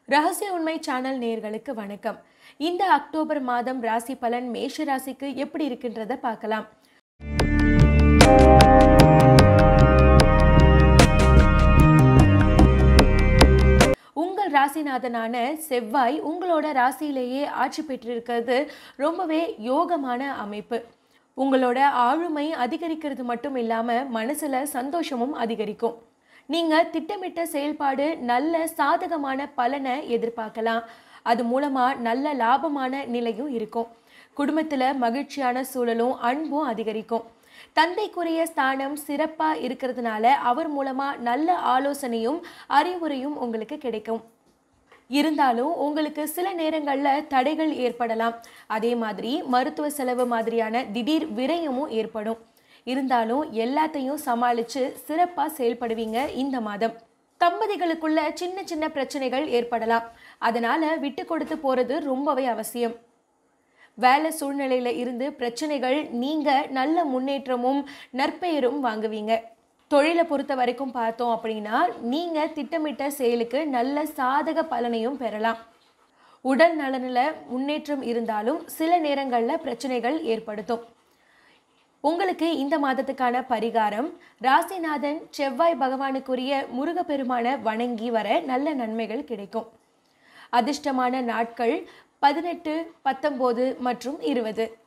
ரகசிய உண்மை சேனல் நேயர்களுக்கு வணக்கம் இந்த அக்டோபர் மாதம் ராசி பலன் மேஷ ராசிக்கு எப்படி இருக்கின்றத பார்க்கலாம் உங்கள் ராசிநாதனான செவ்வாய் உங்களோட ராசியிலேயே ஆட்சி பெற்றிருக்கிறது ரொம்பவே யோகமான அமைப்பு உங்களோட ஆளுமை அதிகரிக்கிறது மட்டும் இல்லாமல் மனசில் சந்தோஷமும் அதிகரிக்கும் நீங்கள் திட்டமிட்ட செயல்பாடு நல்ல சாதகமான பலனை எதிர்பார்க்கலாம் அது மூலமாக நல்ல லாபமான நிலையும் இருக்கும் குடும்பத்தில் மகிழ்ச்சியான சூழலும் அன்பும் அதிகரிக்கும் தந்தைக்குரிய ஸ்தானம் சிறப்பாக இருக்கிறதுனால அவர் மூலமாக நல்ல ஆலோசனையும் அறிவுரையும் உங்களுக்கு கிடைக்கும் இருந்தாலும் உங்களுக்கு சில நேரங்களில் தடைகள் ஏற்படலாம் அதே மாதிரி மருத்துவ செலவு மாதிரியான திடீர் விரயமும் ஏற்படும் இருந்தாலும் எல்லாத்தையும் சமாளித்து சிறப்பாக செயல்படுவீங்க இந்த மாதம் தம்பதிகளுக்குள்ள சின்ன சின்ன பிரச்சனைகள் ஏற்படலாம் அதனால் விட்டு கொடுத்து போகிறது ரொம்பவே அவசியம் வேலை சூழ்நிலையில் இருந்து பிரச்சனைகள் நீங்கள் நல்ல முன்னேற்றமும் நற்பெயரும் வாங்குவீங்க தொழிலை பொறுத்த வரைக்கும் பார்த்தோம் அப்படின்னா நீங்கள் திட்டமிட்ட செயலுக்கு நல்ல சாதக பலனையும் பெறலாம் உடல் நலனில் முன்னேற்றம் இருந்தாலும் சில நேரங்களில் பிரச்சனைகள் ஏற்படுத்தும் உங்களுக்கு இந்த மாதத்துக்கான பரிகாரம் ராசிநாதன் செவ்வாய் பகவானுக்குரிய முருகப்பெருமான வணங்கி வர நல்ல நன்மைகள் கிடைக்கும் அதிர்ஷ்டமான நாட்கள் பதினெட்டு பத்தொம்போது மற்றும் இருபது